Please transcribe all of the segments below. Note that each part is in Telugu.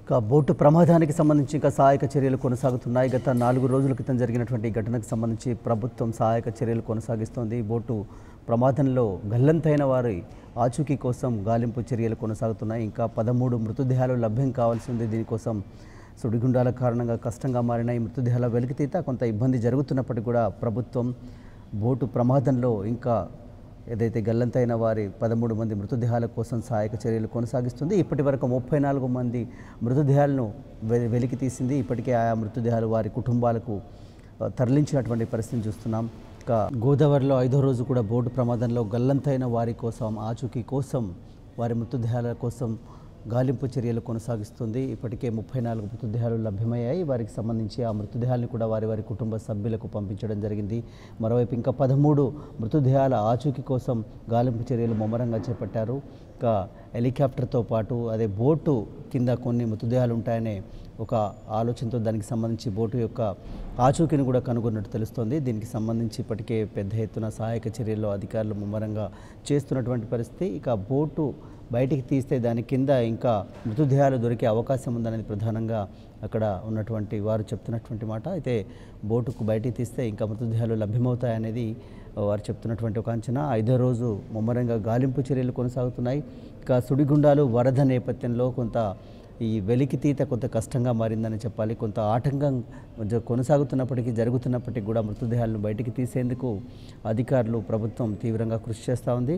ఇక బోటు ప్రమాదానికి సంబంధించి ఇంకా సహాయక చర్యలు కొనసాగుతున్నాయి గత నాలుగు రోజుల క్రితం జరిగినటువంటి ఈ ఘటనకు సంబంధించి ప్రభుత్వం సహాయక చర్యలు కొనసాగిస్తోంది బోటు ప్రమాదంలో గల్లంతైన వారి ఆచూకీ కోసం గాలింపు చర్యలు కొనసాగుతున్నాయి ఇంకా పదమూడు మృతదేహాలు లభ్యం కావాల్సి ఉంది దీనికోసం సుడిగుండాల కారణంగా కష్టంగా మారిన ఈ మృతదేహాల వెలికితీత కొంత ఇబ్బంది జరుగుతున్నప్పటికీ కూడా ప్రభుత్వం బోటు ప్రమాదంలో ఇంకా ఏదైతే గల్లంతైన వారి పదమూడు మంది మృతదేహాల కోసం సహాయక చర్యలు కొనసాగిస్తుంది ఇప్పటి వరకు ముప్పై నాలుగు మంది మృతదేహాలను వె- వెలికి తీసింది ఇప్పటికే ఆయా మృతదేహాలు వారి కుటుంబాలకు ఆ, తరలించినటువంటి పరిస్థితిని చూస్తున్నాం ఇక గోదావరిలో ఐదో రోజు కూడా బోటు ప్రమాదంలో గల్లంతైన వారి కోసం ఆచూకీ కోసం వారి మృతదేహాల కోసం గాలింపు చర్యలు కొనసాగిస్తుంది ఇప్పటికే ముప్పై నాలుగు మృతదేహాలు లభ్యమయ్యాయి వారికి సంబంధించి ఆ మృతదేహాలను కూడా వారి వారి కుటుంబ సభ్యులకు పంపించడం జరిగింది మరోవైపు ఇంకా పదమూడు మృతదేహాల ఆచూకీ కోసం గాలింపు చర్యలు ముమ్మరంగా చేపట్టారు ఇంకా హెలికాప్టర్తో పాటు అదే బోటు కింద కొన్ని మృతదేహాలు ఉంటాయనే ఒక ఆలోచనతో దానికి సంబంధించి బోటు యొక్క ఆచూకీని కూడా కనుగొన్నట్టు తెలుస్తోంది దీనికి సంబంధించి ఇప్పటికే పెద్ద ఎత్తున సహాయక చర్యల్లో అధికారులు ముమ్మరంగా చేస్తున్నటువంటి పరిస్థితి ఇక బోటు బయటికి తీస్తే దాని కింద ఇంకా మృతదేహాలు దొరికే అవకాశం ఉందనేది ప్రధానంగా అక్కడ ఉన్నటువంటి వారు చెప్తున్నటువంటి మాట అయితే బోటుకు బయటికి తీస్తే ఇంకా మృతదేహాలు లభ్యమవుతాయనేది వారు చెప్తున్నటువంటి ఒక అంచనా ఐదో రోజు ముమ్మరంగా గాలింపు చర్యలు కొనసాగుతున్నాయి ఇక సుడిగుండాలు వరద నేపథ్యంలో కొంత ఈ వెలికితీత కొంత కష్టంగా మారిందని చెప్పాలి కొంత ఆటంకం జ- కొనసాగుతున్నప్పటికీ జరుగుతున్నప్పటికీ కూడా మృతదేహాలను బయటికి తీసేందుకు అధికారులు ప్రభుత్వం తీవ్రంగా కృషి చేస్తూ ఉంది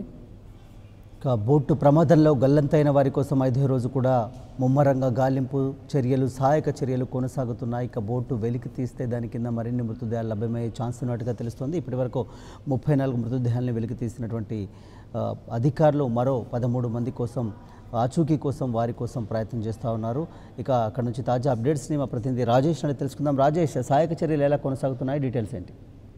ఇక బోటు ప్రమాదంలో గల్లంతైన వారి కోసం ఐదో రోజు కూడా ముమ్మరంగా గాలింపు చర్యలు సహాయక చర్యలు కొనసాగుతున్నాయి ఇక బోటు వెలికి తీస్తే దాని కింద మరిన్ని మృతదేహాలు లభ్యమయ్యే ఛాన్స్ ఉన్నట్టుగా తెలుస్తోంది ఇప్పటివరకు ముప్పై నాలుగు మృతదేహాలను వెలికి తీసినటువంటి ఆ, అధికారులు మరో పదమూడు మంది కోసం ఆచూకీ కోసం వారి కోసం ప్రయత్నం చేస్తూ ఉన్నారు ఇక అక్కడ నుంచి తాజా అప్డేట్స్ని మా ప్రతినిధి రాజేష్ అని తెలుసుకుందాం రాజేష్ సహాయక చర్యలు ఎలా కొనసాగుతున్నాయి డీటెయిల్స్ ఏంటి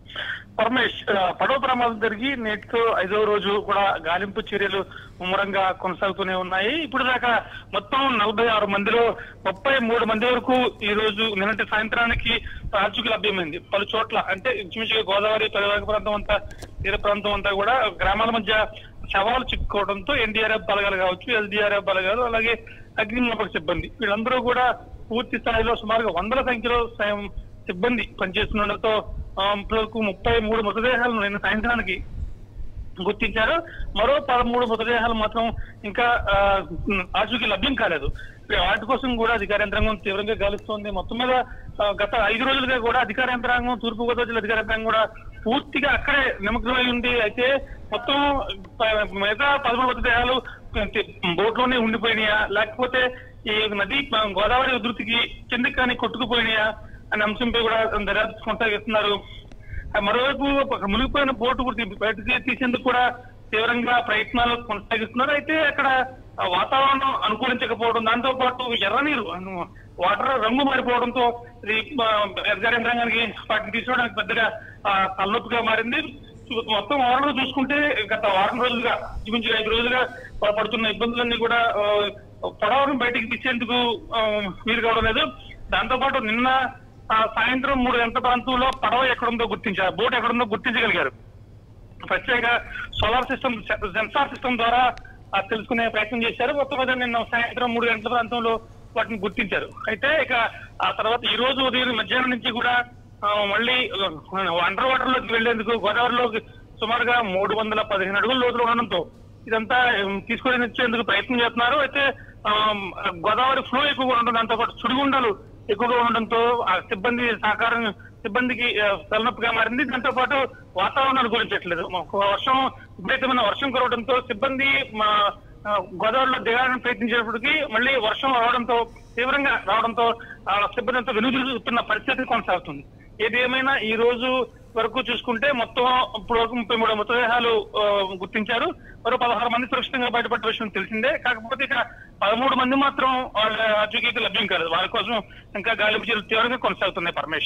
పరమేష్ ఆ, పడవ ప్రమాదం జరిగి నేటితో ఐదో రోజు కూడా గాలింపు చర్యలు ముమ్మరంగా కొనసాగుతూనే ఉన్నాయి ఇప్పుడు దాకా మొత్తం నలభై ఆరు మందిలో ముప్పై మూడు మంది వరకు ఈ రోజు నిన్నటి సాయంత్రానికి ఆచూకీ లభ్యమైంది పలు చోట్ల అంటే ఇంచుమించుగా గోదావరి పరివాహక ప్రాంతం అంతా తీర ప్రాంతం అంతా కూడా గ్రామాల మధ్య శవాలు చిక్కుకోవడంతో ఎన్డీఆర్ఎఫ్ బలగాలు కావచ్చు ఎస్డీఆర్ఎఫ్ బలగాలు అలాగే అగ్నిమాపక సిబ్బంది వీళ్ళందరూ కూడా పూర్తి స్థాయిలో సుమారుగా వందల సంఖ్యలో సాయం- సిబ్బంది పనిచేస్తుండటంతో ఆ, ఇప్పటివరకు ముప్పై మూడు మృతదేహాలను నిన్న సాయంత్రానికి గుర్తించారు మరో పదమూడు మృతదేహాలు మాత్రం ఇంకా ఆ, ఆచూకీ లభ్యం కాలేదు వాటి కోసం కూడా అధికార యంత్రాంగం తీవ్రంగా గాలిస్తోంది మొత్తం మీద ఆ, గత ఐదు రోజులుగా కూడా అధికార యంత్రాంగం తూర్పు గోదావరి జిల్లా అధికార యంత్రాంగం కూడా పూర్తిగా అక్కడే నిమగ్నమై ఉంది అయితే మొత్తం ప- మిగతా పదమూడు మృతదేహాలు బోట్లోనే ఉండిపోయినాయా లేకపోతే ఈ నది ఆ, గోదావరి ఉధృతికి కిందకి కానీ కొట్టుకుపోయినాయా అనే అంశంపై కూడా దర్యాప్తు కొనసాగిస్తున్నారు ఆ మరోవైపు ఒక మునిగిపోయిన బోటు కూడా తీ- బయటకు తీసేందుకు కూడా తీవ్రంగా ప్రయత్నాలు కొనసాగిస్తున్నారు అయితే అక్కడ ఆ వాతావరణం అనుకూలించకపోవడం దాంతో పాటు ఎర్రనీరు అను- వాటర్ రంగు మారిపోవడంతో ఇది ఆ, అధికార యంత్రాంగానికి వాటిని తీసుకోవడానికి పెద్దగా ఆ, తలనొప్పిగా మారింది చూ- మొత్తం ఓవరాల్ చూసుకుంటే గత వారం రోజులుగా ఇంచుమించుగా ఐదు రోజులుగా పడుతున్న ఇబ్బందులన్నీ కూడా ఆ, పడవను బయటికి తీసేందుకు ఆ, వీలు కావడం లేదు దాంతో పాటు నిన్న ఆ, సాయంత్రం మూడు గంటల ప్రాంతంలో పడవ ఎక్కడుందో గుర్తించారు బోట్ ఎక్కడుందో గుర్తించగలిగారు ప్రత్యేక సోలార్ సిస్టమ్ సెన్సార్ సిస్టమ్ ద్వారా ఆ, తెలుసుకునే ప్రయత్నం చేశారు మొత్తం మీద నిన్న సాయంత్రం మూడు గంటల ప్రాంతంలో వాటిని గుర్తించారు అయితే ఇక ఆ తర్వాత ఈ రోజు ఉదయం మధ్యాహ్నం నుంచి కూడా ఆ, మళ్ళీ అండర్ వాటర్ లోకి వెళ్లేందుకు గోదావరిలోకి సుమారుగా మూడు వందల పదిహేను అడుగుల లోతులు ఉండడంతో ఇదంతా ఉమ్, తీసుకొని వచ్చేందుకు ప్రయత్నం చేస్తున్నారు అయితే ఆ, గోదావరి ఫ్లో ఎక్కువగా ఉండడం దాంతో పాటు సుడిగుండాలు ఎక్కువగా ఉండడంతో ఆ సిబ్బంది సహకారం సిబ్బందికి ఆ, తలనొప్పిగా మారింది దాంతో పాటు వాతావరణం అనుకూలించట్లేదు ఒక వర్షం విపరీతమైన వర్షం కురవడంతో సిబ్బంది మా ఆ, గోదావరిలో దిగాలని ప్రయత్నించేటప్పటికి మళ్ళీ వర్షం రావడంతో తీవ్రంగా రావడంతో ఆ సిబ్బంది అంతా వెనుదిరుగుతున్న పరిస్థితి కొనసాగుతుంది ఏది ఏమైనా ఈ రోజు వరకు చూసుకుంటే మొత్తం ఇప్పుడు వరకు ముప్పై మూడు మృతదేహాలు ఆ, గుర్తించారు మరో పదహారు మంది సురక్షితంగా బయటపడ్డ విషయం తెలిసిందే కాకపోతే ఇక పదమూడు మంది మాత్రం వాళ్ళ ఆచూకీకి లభ్యం కాలేదు వాళ్ళ కోసం ఇంకా గాలింపు చర్యలు తీవ్రంగా కొనసాగుతున్నాయి పరమేష్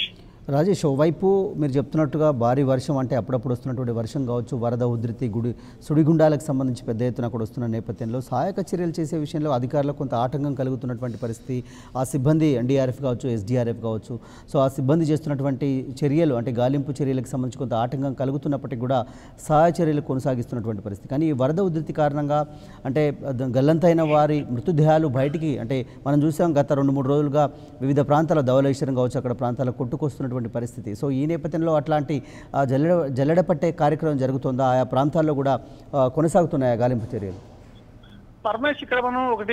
రాజేష్ ఓవైపు మీరు చెప్తున్నట్టుగా భారీ వర్షం అంటే అప్పుడప్పుడు వస్తున్నటువంటి వర్షం కావచ్చు వరద ఉధృతి గుడి సుడిగుండాలకు సంబంధించి పెద్ద ఎత్తున కూడా వస్తున్న నేపథ్యంలో సహాయక చర్యలు చేసే విషయంలో అధికారులకు కొంత ఆటంకం కలుగుతున్నటువంటి పరిస్థితి ఆ సిబ్బంది ఎన్డీఆర్ఎఫ్ కావచ్చు ఎస్డీఆర్ఎఫ్ కావచ్చు సో ఆ సిబ్బంది చేస్తున్నటువంటి చర్యలు అంటే గాలింపు చర్యలకు సంబంధించి కొంత ఆటంకం కలుగుతున్నప్పటికీ కూడా సహాయ చర్యలు కొనసాగిస్తున్నటువంటి పరిస్థితి కానీ ఈ వరద ఉధృతి కారణంగా అంటే ద- గల్లంతైన వారి మృతదేహాలు బయటికి అంటే మనం చూసాం గత రెండు మూడు రోజులుగా వివిధ ప్రాంతాల ధవళేశ్వరం కావచ్చు అక్కడ ప్రాంతాల కొట్టుకొస్తున్నటువంటి పరిస్థితి సో ఈ నేపథ్యంలో అట్లాంటి ఆ, జల్లెడ జల్లెడ పట్టే కార్యక్రమం జరుగుతుందా ఆయా ప్రాంతాల్లో కూడా ఆ, కొనసాగుతున్నాయా గాలింపు చర్యలు పరమేష్ ఇక్కడ మనం ఒకటి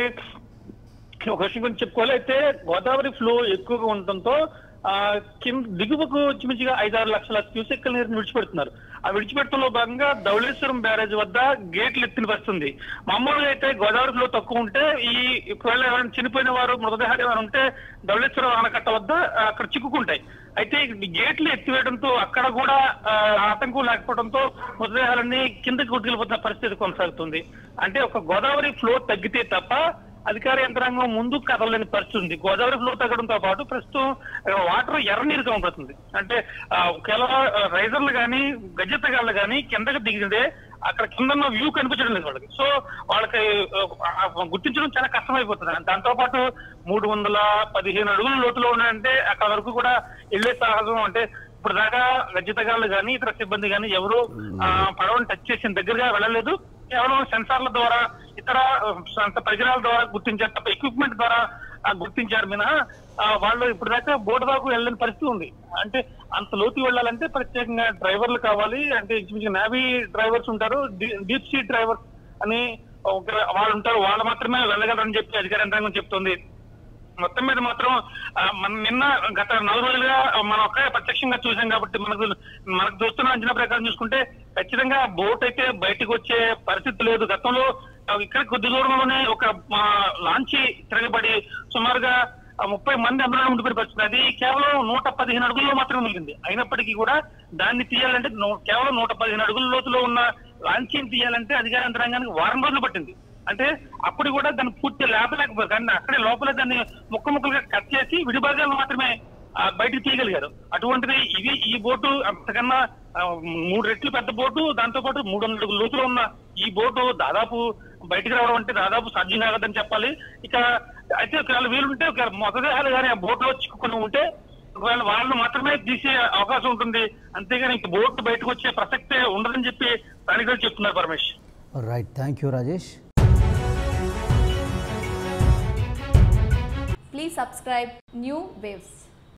ఒక విషయం గురించి చెప్పుకోవాలి అయితే గోదావరి ఫ్లో ఎక్కువగా ఉండటంతో ఆ కింద దిగువకు చిమిచిగా ఐదారు లక్షల క్యూసెక్కల నీరుని విడిచిపెడుతున్నారు ఆ విడిచిపెట్టడంలో భాగంగా ధవళేశ్వరం బ్యారేజ్ వద్ద గేట్లు ఎత్తిన పరిస్థితుంది మామూలుగా అయితే గోదావరి ఫ్లో తక్కువ ఉంటే ఈ ఒకవేళ ఎవరైనా చనిపోయిన వారు మృతదేహాలు ఏమైనా ఉంటే ధవళేశ్వరం ఆనకట్ట వద్ద ఆ, అక్కడ చిక్కుకుంటాయి అయితే ఈ గేట్లు ఎత్తివేయడంతో అక్కడ కూడా ఆ, ఆటంకం లేకపోవడంతో మృతదేహాలన్నీ కిందకి కొట్టుకెళ్ళిపోతున్న పరిస్థితి కొనసాగుతుంది అంటే ఒక గోదావరి ఫ్లో తగ్గితే తప్ప అధికార యంత్రాంగం ముందు కదలలేని పరిస్థితి ఉంది గోదావరి ఫ్లో తగ్గడంతో పాటు ప్రస్తుతం ఆ, వాటర్ ఎర్రనీరుగా ఉంటుంది అంటే ఆ, ఒకవేళ ఆ, రైజర్లు కానీ గజెత్తగాళ్ళు కానీ కిందకి దిగితే అక్కడ కింద ఉన్న వ్యూ కనిపించడం లేదు వాళ్ళకి సో వాళ్ళకి ఆ, ఆ, గుర్తించడం చాలా కష్టమైపోతుంది దాంతో పాటు మూడు వందల పదిహేను అడుగుల లోతులో ఉన్నాయంటే అక్కడ వరకు కూడా వెళ్ళే సాహసం అంటే ఇప్పుడు దాకా గజ్జితగాళ్ళు కానీ ఇతర సిబ్బంది కానీ ఎవరు ఆ, పడవని టచ్ చేసిన దగ్గరగా వెళ్ళలేదు కేవలం సెన్సార్ల ద్వారా ఇతర ఆ, సొంత పరికరాల ద్వారా గుర్తించారు తప్ప ఎక్విప్మెంట్ ద్వారా ఆ, గుర్తించారు మీద వాళ్ళు ఇప్పుడు దాకా బోర్డు దాకా వెళ్ళని పరిస్థితి ఉంది అంటే అంత లోతు వెళ్ళాలంటే ప్రత్యేకంగా డ్రైవర్లు కావాలి అంటే ఇంచుమించు నావీ డ్రైవర్స్ ఉంటారు డీప్ సీ డ్రైవర్స్ అని ఒక- వాళ్ళు ఉంటారు వాళ్ళు మాత్రమే వెళ్ళగలరని చెప్పి అధికార యంత్రాంగం చెప్తుంది మొత్తం మీద మాత్రం ఆ, మన నిన్న గత నాలుగు రోజులుగా మనం ఒకే ప్రత్యక్షంగా చూసాం కాబట్టి మనకు మనకు చూస్తున్న అంచనా ప్రకారం చూసుకుంటే ఖచ్చితంగా బోట్ అయితే బయటకు వచ్చే పరిస్థితి లేదు గతంలో ఆ, ఇక్కడ కొద్ది దూరంలోనే ఒక ఆ, లాంచీ తిరగబడి సుమారుగా ఆ, ముప్పై మంది అందులో ఉండిపోయిన పరిస్థితి అది కేవలం నూట పదిహేను అడుగుల్లో మాత్రమే మిగిలింది అయినప్పటికీ కూడా దాన్ని తీయాలంటే నూ- కేవలం నూట పదిహేను అడుగుల లోతులో ఉన్న లాంచీని తీయాలంటే అధికార యంత్రాంగానికి వారం రోజులు పట్టింది అంటే అప్పుడు కూడా దాన్ని పూర్తి లేపలేకపోయారు కానీ అక్కడే లోపల దాన్ని ముక్క ముక్కలుగా కట్ చేసి విడిభాగాలు మాత్రమే ఆ, బయటికి తీయగలిగారు అటువంటిది ఇది ఈ బోటు అంతకన్నా ఆ, మూడు రెట్లు పెద్ద బోటు దాంతో పాటు మూడు వందల అడుగుల లోతులో ఉన్న ఈ బోటు దాదాపు బయటికి రావడం అంటే దాదాపు సాధ్యం కాదని చెప్పాలి ఇక అయితే ఒకవేళ వీలుంటే ఒక మృతదేహాలు కానీ ఆ బోట్లో చిక్కుకొని ఉంటే ఒకవేళ వాళ్ళు మాత్రమే తీసే అవకాశం ఉంటుంది అంతేగాని ఇంక బోట్ బయటకు వచ్చే ప్రసక్తే ఉండదని చెప్పి స్థానికులు చెప్తున్నారు Paramesh right thank you Rajesh Please subscribe New Waves.